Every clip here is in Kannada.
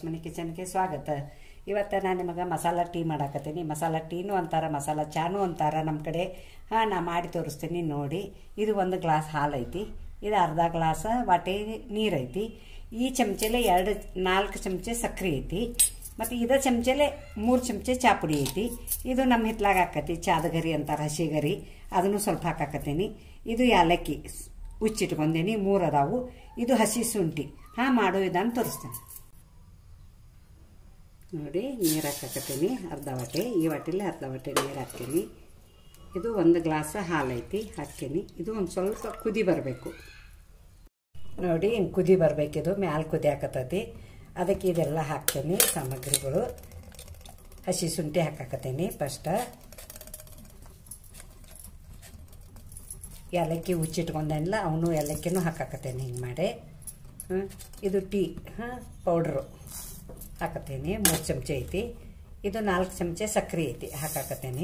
ಮನಿ ಕಿಚನ್ಗೆ ಸ್ವಾಗತ ಇವತ್ತು ನಾನು ನಿಮಗೆ ಮಸಾಲ ಟೀ ಮಾಡಾಕತ್ತೀನಿ ಮಸಾಲ ಟೀನು ಅಂತಾರ ಮಸಾಲ ಚಾನು ಅಂತಾರ ನಮ್ಮ ಕಡೆ ಹಾಂ ನಾ ಮಾಡಿ ತೋರಿಸ್ತೀನಿ ನೋಡಿ ಇದು ಒಂದು ಗ್ಲಾಸ್ ಹಾಲು ಐತಿ ಇದು ಅರ್ಧ ಗ್ಲಾಸ್ ವಾಟೆ ನೀರು ಐತಿ ಈ ಚಮಚೆಲೆ ಎರಡು ನಾಲ್ಕು ಚಮಚೆ ಸಕ್ಕರೆ ಐತಿ ಮತ್ತು ಇದ ಚಮಚೆಲೆ ಮೂರು ಚಮಚೆ ಚಾ ಪುಡಿ ಐತಿ ಇದು ನಮ್ಮ ಹಿತ್ಲಾಗ ಹಾಕತಿ ಚಾದ ಗರಿ ಅಂತಾರೆ ಹಸಿ ಗರಿ ಅದನ್ನು ಸ್ವಲ್ಪ ಹಾಕಾಕತ್ತೀನಿ ಇದು ಯಾಲಕ್ಕಿ ಉಚ್ಚಿಟ್ಕೊಂಡೇನಿ ಮೂರು ಅದಾವು ಇದು ಹಸಿ ಶುಂಠಿ ಹಾಂ ಮಾಡೋ ಇದನ್ನು ತೋರಿಸ್ತೇನೆ ನೋಡಿ ನೀರು ಹಾಕಾಕತ್ತೀನಿ ಅರ್ಧ ವಾಟೆ ಈ ವಾಟೆಲಿ ಅರ್ಧ ವಾಟೆ ನೀರು ಹಾಕ್ತೀನಿ ಇದು ಒಂದು ಗ್ಲಾಸ್ ಹಾಲು ಐತಿ ಹಾಕ್ತೀನಿ ಇದು ಒಂದು ಸ್ವಲ್ಪ ಕುದಿ ಬರಬೇಕು ನೋಡಿ ಹಿಂಗೆ ಕುದಿ ಬರಬೇಕಿದು ಮ್ಯಾಲೆ ಕುದಿ ಹಾಕತ್ತೈತಿ ಅದಕ್ಕೆ ಇದೆಲ್ಲ ಹಾಕ್ತೀನಿ ಸಾಮಗ್ರಿಗಳು ಹಸಿ ಶುಂಠಿ ಹಾಕಾಕತ್ತೀನಿ ಫಸ್ಟ ಏಲಕ್ಕಿ ಹುಚ್ಚಿಟ್ಕೊಂಡೆಲ್ಲ ಅವನು ಏಲಕ್ಕಿನೂ ಹಾಕಾಕತ್ತೇನೆ ಹಿಂಗೆ ಮಾಡಿ ಹಾಂ ಇದು ಟೀ ಹಾಂ ಪೌಡ್ರು ಹಾಕತ್ತೇನೆ ಮೂರು ಚಮಚೆ ಐತಿ ಇದು ನಾಲ್ಕು ಚಮಚೆ ಸಕ್ಕರೆ ಐತಿ ಹಾಕಾಕತ್ತೇನೆ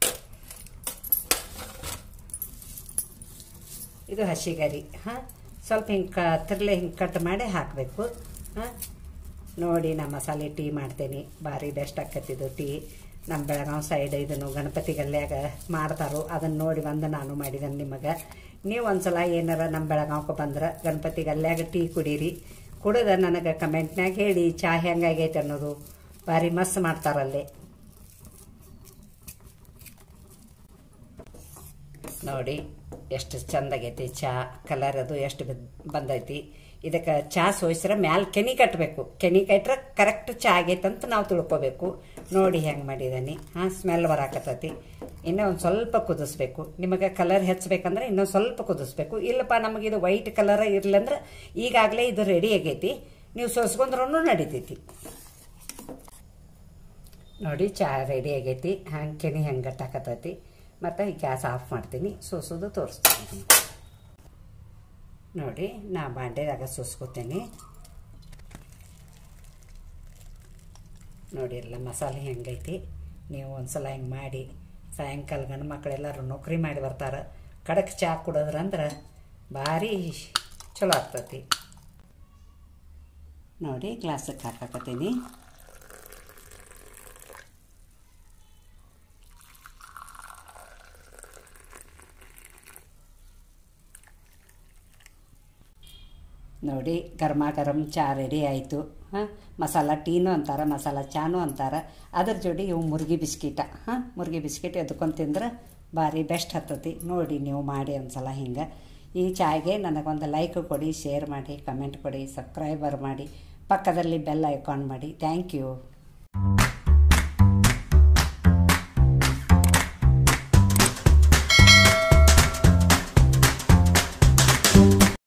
ಇದು ಹಸಿಗರಿ ಹಾಂ ಸ್ವಲ್ಪ ಹಿಂಗೆ ಕ ತಿರ್ಲೆ ಹಿಂಗೆ ಕಟ್ ಮಾಡಿ ಹಾಕಬೇಕು ಹಾಂ ನೋಡಿ ನಾ ಮಸಾಲೆ ಟೀ ಮಾಡ್ತೇನೆ ಭಾರಿ ಬೆಸ್ಟ್ ಆಕತ್ತಿದ್ದು ಟೀ ನಮ್ಮ ಬೆಳಗಾವಿ ಸೈಡ್ ಇದನ್ನು ಗಣಪತಿ ಗಲ್ಯಾಗ ಮಾಡ್ತಾರೋ ಅದನ್ನು ನೋಡಿ ಬಂದು ನಾನು ಮಾಡಿದ್ದೇನೆ ನಿಮಗೆ ನೀವು ಒಂದ್ಸಲ ಏನಾರ ನಮ್ಮ ಬೆಳಗಾವ್ಗೆ ಬಂದ್ರೆ ಗಣಪತಿ ಗಲ್ಯಾಗ ಟೀ ಕುಡೀರಿ ಕುಡಿದ ನನಗೆ ಕಮೆಂಟ್ನಾಗ ಹೇಳಿ ಚಾ ಹೆಂಗಾಗೈತೆ ಅನ್ನೋದು ಭಾರಿ ಮಸ್ತ್ ಮಾಡ್ತಾರಲ್ಲೇ ನೋಡಿ ಎಷ್ಟು ಚಂದಾಗೈತಿ ಚಾ ಕಲರ್ ಅದು ಎಷ್ಟು ಬಂದೈತಿ ಇದಕ್ಕೆ ಚಾ ಸೋಸಿದ್ರೆ ಮ್ಯಾಲೆ ಕೆನಿ ಕಟ್ಟಬೇಕು ಕೆನಿ ಕಟ್ರೆ ಕರೆಕ್ಟ್ ಚಾ ಆಗೈತೆ ಅಂತ ನಾವು ತಿಳ್ಕೊಬೇಕು ನೋಡಿ ಹೆಂಗೆ ಮಾಡಿದಾನೆ ಹಾಂ ಸ್ಮೆಲ್ ಬರಾಕತ್ತೈತಿ ಇನ್ನೂ ಒಂದು ಸ್ವಲ್ಪ ಕುದಿಸ್ಬೇಕು ನಿಮಗೆ ಕಲರ್ ಹೆಚ್ಚಬೇಕಂದ್ರೆ ಇನ್ನೊಂದು ಸ್ವಲ್ಪ ಕುದಿಸ್ಬೇಕು ಇಲ್ಲಪ್ಪ ನಮಗೆ ಇದು ವೈಟ್ ಕಲರ್ ಇರ್ಲಂದ್ರೆ ಈಗಾಗಲೇ ಇದು ರೆಡಿ ಆಗೈತಿ ನೀವು ಸೋಸ್ಕೊಂಡ್ರೂ ನಡಿತೈತಿ ನೋಡಿ ಚಾ ರೆಡಿ ಆಗೈತಿ ಹಂಗೆ ಕೆನಿ ಹೆಂಗೆ ಗಟ್ಟಾಕತ್ತೈತಿ ಮತ್ತು ಗ್ಯಾಸ್ ಆಫ್ ಮಾಡ್ತೀನಿ ಸೋಸೋದು ತೋರಿಸ್ತೀನಿ ನೋಡಿ ನಾ ಬಾಂಡೆದಾಗ ಸೋಸ್ಕೋತೀನಿ ನೋಡಿ ಎಲ್ಲ ಮಸಾಲೆ ಹೆಂಗೈತಿ ನೀವು ಒಂದ್ಸಲ ಹಿಂಗೆ ಮಾಡಿ ಸಾಯಂಕಾಲ ಗಂಡು ಮಕ್ಕಳೆಲ್ಲರೂ ನೌಕರಿ ಮಾಡಿ ಬರ್ತಾರೆ ಕಡಕ್ ಚಹಾ ಕುಡಿದ್ರಂದ್ರೆ ಭಾರಿ ಚಲೋ ಆಗ್ತೈತಿ ನೋಡಿ ಗ್ಲಾಸಕ್ಕೆ ಹಾಕಾಕತ್ತೀನಿ ನೋಡಿ ಗರ್ಮ ಗರಂ ಚಹಾ ರೆಡಿ ಆಯಿತು ಹಾಂ ಮಸಾಲ ಟೀನು ಅಂತಾರೆ ಮಸಾಲ ಚಾನು ಅಂತಾರೆ ಅದ್ರ ಜೋಡಿ ಇವು ಮುರ್ಗಿ ಬಿಸ್ಕಿಟ ಹಾಂ ಮುರ್ಗಿ ಬಿಸ್ಕಿಟ್ ಎದ್ಕೊಂಡು ತಿಂದ್ರೆ ಭಾರಿ ಬೆಸ್ಟ್ ಹತ್ತತಿ ನೋಡಿ ನೀವು ಮಾಡಿ ಒಂದ್ಸಲ ಹಿಂಗೆ ಈ ಚಾಯ್ಗೆ ನನಗೊಂದು ಲೈಕ್ ಕೊಡಿ ಶೇರ್ ಮಾಡಿ ಕಮೆಂಟ್ ಕೊಡಿ ಸಬ್ಸ್ಕ್ರೈಬರ್ ಮಾಡಿ ಪಕ್ಕದಲ್ಲಿ ಬೆಲ್ ಐಕಾನ್ ಮಾಡಿ ಥ್ಯಾಂಕ್ ಯು